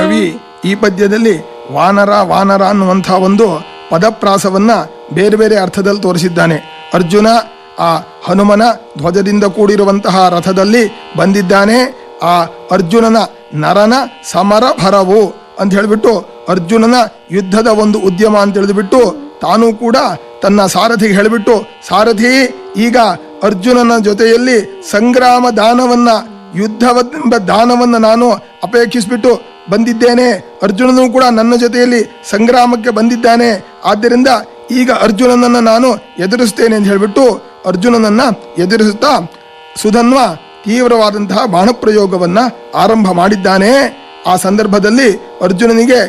ಕವಿ ಈ ಪದ್ಯದಲ್ಲಿ ವಾನರ ವಾನರ ಅನ್ನುವಂಥ ಒಂದು ಪದಪ್ರಾಸವನ್ನ ಬೇರೆ ಬೇರೆ ಅರ್ಥದಲ್ಲಿ ತೋರಿಸಿದ್ದಾನೆ ಅರ್ಜುನ ಆ ಹನುಮನ ಧ್ವಜದಿಂದ ಕೂಡಿರುವಂತಹ ರಥದಲ್ಲಿ ಬಂದಿದ್ದಾನೆ ಆ ಅರ್ಜುನನ ನರನ ಸಮರ ಭರವು ಅಂತ ಹೇಳಿಬಿಟ್ಟು ಅರ್ಜುನನ ಯುದ್ಧದ ಒಂದು ಉದ್ಯಮ ಅಂತ ಹೇಳಿದ್ಬಿಟ್ಟು ತಾನೂ ಕೂಡ ತನ್ನ ಸಾರಥಿಗೆ ಹೇಳಿಬಿಟ್ಟು ಸಾರಥಿ ಈಗ ಅರ್ಜುನನ ಜೊತೆಯಲ್ಲಿ ಸಂಗ್ರಾಮ ದಾನವನ್ನ ಯುದ್ಧವೆಂಬ ದಾನವನ್ನ ನಾನು ಅಪೇಕ್ಷಿಸ್ಬಿಟ್ಟು ಬಂದಿದ್ದೇನೆ ಅರ್ಜುನನು ಕೂಡ ನನ್ನ ಜೊತೆಯಲ್ಲಿ ಸಂಗ್ರಾಮಕ್ಕೆ ಬಂದಿದ್ದಾನೆ ಆದ್ದರಿಂದ ಈಗ ಅರ್ಜುನನನ್ನ ನಾನು ಎದುರಿಸ್ತೇನೆ ಅಂತ ಹೇಳಿಬಿಟ್ಟು ಅರ್ಜುನನನ್ನ ಎದುರಿಸುತ್ತಾ ಸುಧನ್ವ ತೀವ್ರವಾದಂತಹ ಬಾಣಪ್ರಯೋಗವನ್ನ ಆರಂಭ ಮಾಡಿದ್ದಾನೆ ಆ ಸಂದರ್ಭದಲ್ಲಿ ಅರ್ಜುನನಿಗೆ